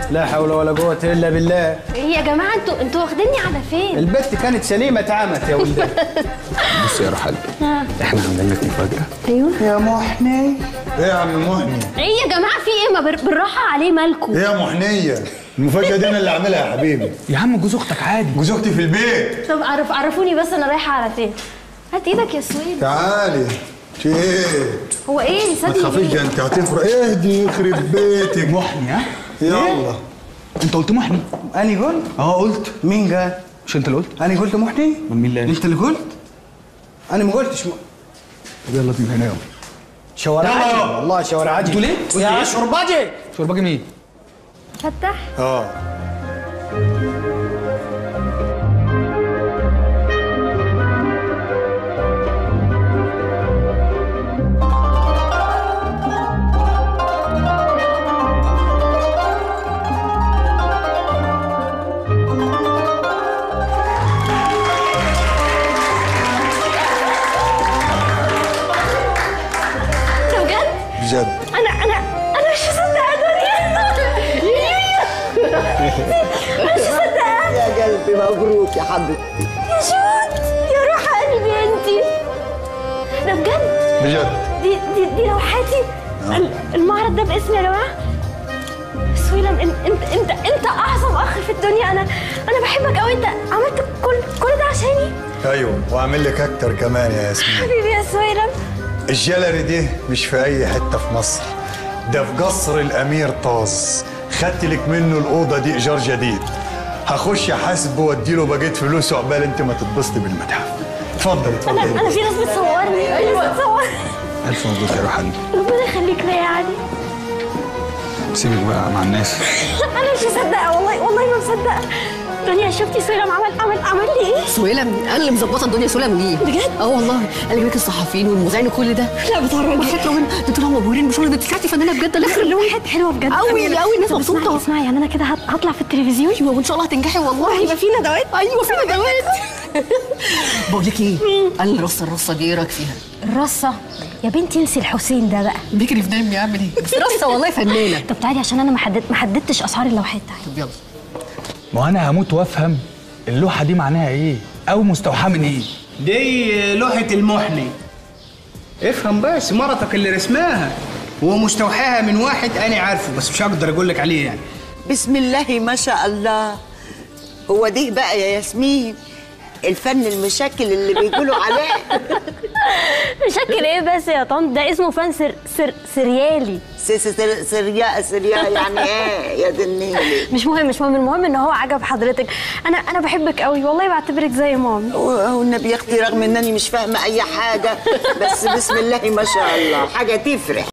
لا حول ولا قوة إلا بالله ايه يا جماعه انتوا انتوا واخديني على فين البت كانت سليمة اتعمت يا ولدي بص يا رحل احنا عاملين لك مفاجأة ايوه يا محني ايه يا عم محني ايه يا جماعه في ايه ما بر- بالراحه عليه مالكم ايه يا محنيه المفاجاه دي انا اللي عاملها يا حبيبي يا عم جوز اختك عادي جوز اختي في البيت طب عرف عرفوني بس انا رايحه على فين هات ايدك يا سويد تعالي في ايه هو ايه ما صدق تخافيش ده انت هتفرق اهدي يخرب بيتك محني ها يلا انت قلت محني أنا قلت اه قلت مين قال؟ مش انت اللي قلت أنا قلت محني؟ من مين اللي قال؟ أنت اللي قلت؟ أنا ما قلتش م... يلا بينا هنا يلا شوارع يلا. عجل والله شوارع عجل قلت ليه؟ قلت يا ليه؟ شرباجي شرباجي مين؟ فتح اه ده بجد بجد انا انا انا مش مصدقه دنيا انا مش مصدقه يا قلبي مبروك يا حبيبتي يا شوت يا روح قلبي انتي ده بجد بجد دي دي دي لوحاتي ال- المعرض ده باسمي يا جماعه سويلم إن- انت انت انت اعظم اخ في الدنيا انا انا بحبك قوي انت عملت كل كل ده عشاني ايوه واعمل لك اكتر كمان يا ياسمين حبيبي يا سويلم الجاليري دي مش في اي حته في مصر ده في قصر الامير طاز خدت لك منه الاوضه دي ايجار جديد هخش احاسبه واديله بقيت فلوسه عقبال انت ما تتبسطي بالمتحف اتفضل انا اتفضل انا في ناس بتصورني ايوه بتصورني الف مبروك يا رحل ربنا يخليك ليا يا علي سيبك بقى مع الناس انا مش مصدقه والله والله ما مصدقه دنيا شفتي سويلم عمل عمل عمل لي ايه سويلم انا اللي مظبطه الدنيا سويلم ليه بجد؟ اه والله قال لك الصحفيين والمذيعين وكل ده لا بتهرجي وحياة ربنا ده طلعوا مبهورين بشغل ده طلعتي فنانه بجد الاخر لوحات حلوه بجد قوي قوي الناس طب اسمعي مبسوطه اسمعي يعني انا كده هط- هطلع في التلفزيون ايوه وان شاء الله هتنجحي والله هيبقى في ندوات ايوه في ندوات بقول لك ايه قال الرصه الرصه دي ايه رايك فيها الرصه يا بنتي انسي الحسين ده بقى بيجري في دمي اعمل ايه بس رصه والله فنانه طب تعالي عشان انا ما حدد ما حددتش اسعار اللوحات تعالي طب يلا ما انا هموت وافهم اللوحة دي معناها ايه او مستوحاة من ايه دي لوحة المحني افهم بس مرتك اللي رسماها ومستوحاها من واحد أنا عارفه بس مش هقدر أقول لك عليه يعني بسم الله ما شاء الله هو ده بقى يا ياسمين الفن المشكل اللي بيقولوا عليه شكل ايه بس يا طنط ده اسمه فن سر سر سريالي س- س- سر- سرياء سرياء يعني ايه يا دنيلي مش مهم مش مهم المهم ان هو عجب حضرتك انا انا بحبك قوي والله بعتبرك زي مامي والنبي يا اختي رغم انني مش فاهمه اي حاجه بس بسم الله ما شاء الله حاجه تفرح